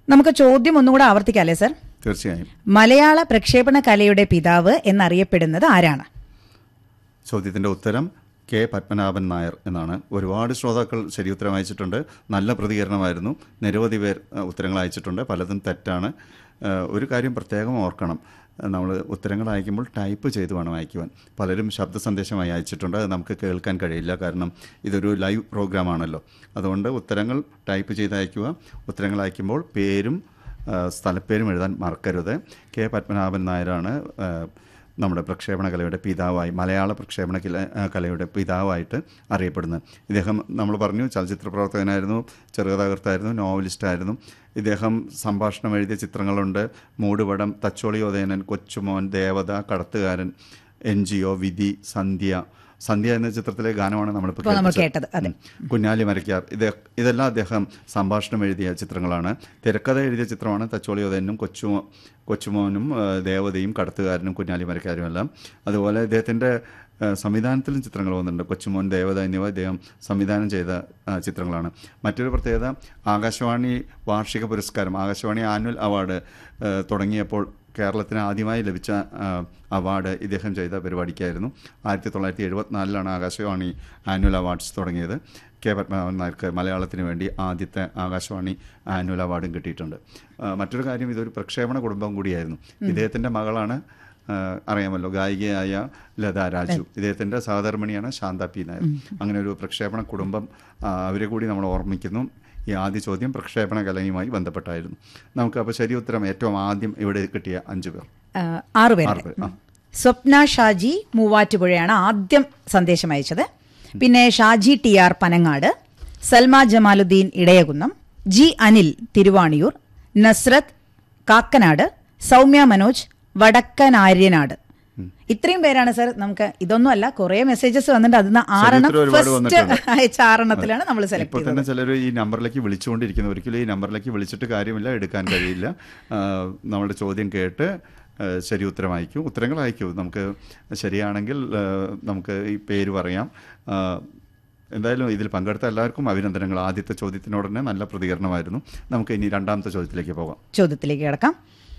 നമുക്ക് ചോദ്യം ഒന്നുകൂടെ ആവർത്തിക്കാം അല്ലേ സർ തീർച്ചയായും മലയാള പ്രക്ഷേപണ കലയുടെ പിതാവ് എന്നറിയപ്പെടുന്നത് ആരാണ് ചോദ്യത്തിൻ്റെ ഉത്തരം കെ പത്മനാഭൻ നായർ എന്നാണ് ഒരുപാട് ശ്രോതാക്കൾ ശരിയുത്തരം അയച്ചിട്ടുണ്ട് നല്ല പ്രതികരണമായിരുന്നു നിരവധി പേർ അഹ്, ഉത്തരങ്ങൾ അയച്ചിട്ടുണ്ട് പലതും തെറ്റാണ് അഹ്, ഒരു കാര്യം പ്രത്യേകം ഓർക്കണം നമ്മൾ ഉത്തരങ്ങൾ അയക്കുമ്പോൾ ടൈപ്പ് ചെയ്ത് വേണം അയക്കുവാൻ പലരും ശബ്ദ സന്ദേശമായി അയച്ചിട്ടുണ്ട് അത് നമുക്ക് കേൾക്കാൻ കഴിയില്ല കാരണം ഇതൊരു ലൈവ് പ്രോഗ്രാമാണല്ലോ അതുകൊണ്ട് ഉത്തരങ്ങൾ ടൈപ്പ് ചെയ്ത് അയക്കുക ഉത്തരങ്ങൾ അയക്കുമ്പോൾ പേരും ആ, സ്ഥലപ്പേരും എഴുതാൻ മറക്കരുത് കെ പത്മനാഭൻ നായരാണ് ആ, നമ്മുടെ പ്രക്ഷേപണ കലയുടെ പിതാവായി മലയാള പ്രക്ഷേപണ കല ആ, കലയുടെ പിതാവായിട്ട് അറിയപ്പെടുന്നത് ഇദ്ദേഹം നമ്മൾ പറഞ്ഞു ചലച്ചിത്ര പ്രവർത്തകനായിരുന്നു ചെറുകഥാകൃത്തായിരുന്നു നോവലിസ്റ്റായിരുന്നു ഇദ്ദേഹം സംഭാഷണം എഴുതിയ ചിത്രങ്ങളുണ്ട് മൂടുപടം തച്ചോളി ഉദയനൻ കൊച്ചുമോൻ ദേവത കടത്തുകാരൻ എൻ ജി ഒ വിധി സന്ധ്യ സന്ധ്യ എന്ന ചിത്രത്തിലെ ഗാനമാണ് നമ്മളിപ്പോൾ ഇപ്പോൾ നമ്മൾ കേൾപ്പിച്ചത്. കേട്ടത് അതെ കുഞ്ഞാലി മരക്കാർ ഇത് ഇതെല്ലാം അദ്ദേഹം സംഭാഷണം എഴുതിയ ചിത്രങ്ങളാണ് തിരക്കഥ എഴുതിയ ചിത്രമാണ് തച്ചോളി ഉദയനും കൊച്ചുമോ കൊച്ചുമോനും ആ, ദേവതയും കടത്തുകാരനും കുഞ്ഞാലി മരക്കാരും എല്ലാം അതുപോലെ ഇദ്ദേഹത്തിൻ്റെ ആ, സംവിധാനത്തിലും ചിത്രങ്ങൾ വന്നിട്ടുണ്ട് കൊച്ചുമോൻ ദേവത എന്നിവ ഇദ്ദേഹം സംവിധാനം ചെയ്ത ആ, ചിത്രങ്ങളാണ് മറ്റൊരു പ്രത്യേകത ആകാശവാണി വാർഷിക പുരസ്കാരം ആകാശവാണി ആനുവൽ അവാർഡ് ആ, തുടങ്ങിയപ്പോൾ കേരളത്തിന് ആദ്യമായി ലഭിച്ച ആ, അവാർഡ് ഇദ്ദേഹം ചെയ്ത പരിപാടിക്കായിരുന്നു ആയിരത്തി തൊള്ളായിരത്തി എഴുപത്തിനാലിലാണ് ആകാശവാണി ആനുവൽ അവാർഡ്സ് തുടങ്ങിയത് കെ പത്മനാഭൻ നായർക്ക് മലയാളത്തിന് വേണ്ടി ആദ്യത്തെ ആകാശവാണി ആനുവൽ അവാർഡും കിട്ടിയിട്ടുണ്ട് ആ, മറ്റൊരു കാര്യം ഇതൊരു പ്രക്ഷേപണ കുടുംബം കൂടിയായിരുന്നു ഇദ്ദേഹത്തിൻ്റെ മകളാണ് ആ, അറിയാമല്ലോ ഗായികയായ ലത രാജു ഇദ്ദേഹത്തിൻ്റെ സഹധർമ്മിണിയാണ് ശാന്ത പി നായർ അങ്ങനെ ഒരു പ്രക്ഷേപണ കുടുംബം ആ, അവരെ കൂടി നമ്മൾ ഓർമ്മിക്കുന്നു ഈ ആദ്യ ചോദ്യം പ്രക്ഷേപണ കലയുമായി ബന്ധപ്പെട്ടായിരുന്നു നമുക്ക് അപ്പോൾ ശരി ഉത്തരം ഏറ്റവും ആദ്യം ഇവിടെ കിട്ടിയ അഞ്ചു പേർ ആ, ആറ് പേര് ആറ് പേർ ആ സ്വപ്ന ഷാജി മൂവാറ്റുപുഴയാണ് ആദ്യം സന്ദേശം അയച്ചത് പിന്നെ Shaji T R Panangad Salma Jamaluddin Idayakunnam G Anil Thiruvaniyoor Nazrath Kakkanad Soumya Manoj Vadakkanaryanad ഇത്രയും പേരാണ് സർ നമുക്ക് ഇതൊന്നും അല്ല കുറെ മെസ്സേജസ് വന്നിട്ട് അതിന് ആറെണ്ണം ചരിത്രം ഒരുപാട് ഫസ്റ്റ് വന്നിട്ടുണ്ട്. അയച്ച ആറെണ്ണത്തിലാണ് നമ്മൾ സെലക്ട് ഇപ്പോൾ തന്നെ ചിലർ ഈ നമ്പറിലേക്ക് വിളിച്ചുകൊണ്ടിരിക്കുന്നു ഒരിക്കലും ഈ നമ്പറിലേക്ക് വിളിച്ചിട്ട് കാര്യമില്ല എടുക്കാൻ കഴിയില്ല ആ, നമ്മുടെ ചോദ്യം കേട്ട് ആ, ശരി ഉത്തരം അയക്കൂ ഉത്തരങ്ങൾ അയക്കൂ നമുക്ക് ശരിയാണെങ്കിൽ ആ, നമുക്ക് ഈ പേര് പറയാം ആ, എന്തായാലും ഇതിൽ പങ്കെടുത്ത എല്ലാവർക്കും അഭിനന്ദനങ്ങൾ ആദ്യത്തെ ചോദ്യത്തിനോട് തന്നെ നല്ല പ്രതികരണമായിരുന്നു നമുക്ക് ഇനി രണ്ടാമത്തെ ചോദ്യത്തിലേക്ക് പോകാം ചോദ്യത്തിലേക്ക് കിടക്കാം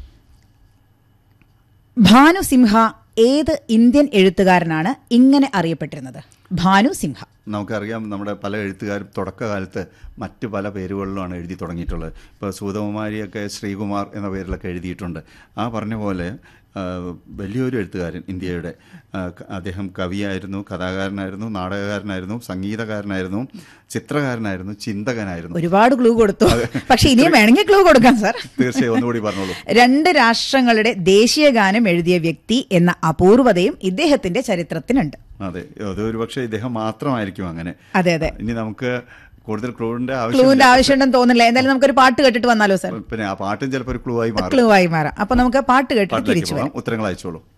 ഭാനു സിംഹ ഏത് ഇന്ത്യൻ എഴുത്തുകാരനാണ് ഇങ്ങനെ അറിയപ്പെട്ടിരുന്നത് ഭാനു സിംഹ നമുക്കറിയാം നമ്മുടെ പല എഴുത്തുകാരും തുടക്കകാലത്ത് മറ്റ് പല പേരുകളിലുമാണ് എഴുതി തുടങ്ങിയിട്ടുള്ളത് ഇപ്പോൾ സൂതകുമാരിയൊക്കെ ശ്രീകുമാർ എന്ന പേരിലൊക്കെ എഴുതിയിട്ടുണ്ട് ആ പറഞ്ഞ പോലെ ആ, വലിയൊരു എഴുത്തുകാരൻ ഇന്ത്യയുടെ ആ, ക- അദ്ദേഹം കവിയായിരുന്നു കഥാകാരനായിരുന്നു നാടകകാരനായിരുന്നു സംഗീതകാരനായിരുന്നു ചിത്രകാരനായിരുന്നു ചിന്തകനായിരുന്നു ഒരുപാട് ക്ലൂ കൊടുത്തു പക്ഷെ ഇനിയും വേണമെങ്കിൽ ക്ലൂ കൊടുക്കാം സാർ തീർച്ചയായും ഒന്നുകൂടി പറഞ്ഞോളൂ രണ്ട് രാഷ്ട്രങ്ങളുടെ ദേശീയ ഗാനം എഴുതിയ വ്യക്തി എന്ന അപൂർവതയും ഇദ്ദേഹത്തിന്റെ ചരിത്രത്തിനുണ്ട് അതെ അത് ഒരു പക്ഷേ ഇദ്ദേഹം മാത്രമായിരിക്കും അങ്ങനെ അതെ അതെ ഇനി നമുക്ക് കൂടുതൽ ക്ലൂവിൻ്റെ ക്ലൂവിന്റെ ആവശ്യം ആവശ്യമുണ്ടെന്ന് തോന്നില്ല എന്തായാലും നമുക്കൊരു പാട്ട് കേട്ടിട്ട് വന്നാലോ സാർ പിന്നെ ആ പാട്ടും ചിലപ്പോൾ ഒരു ക്ലൂ ആയി മാറും ക്ലൂ ആയി മാറാം അപ്പൊ നമുക്ക് പാട്ട് കേട്ടിട്ട് പാട്ടിലേക്ക് തിരിച്ചു വരാം പോകാം ഉത്തരങ്ങൾ അയച്ചോളൂ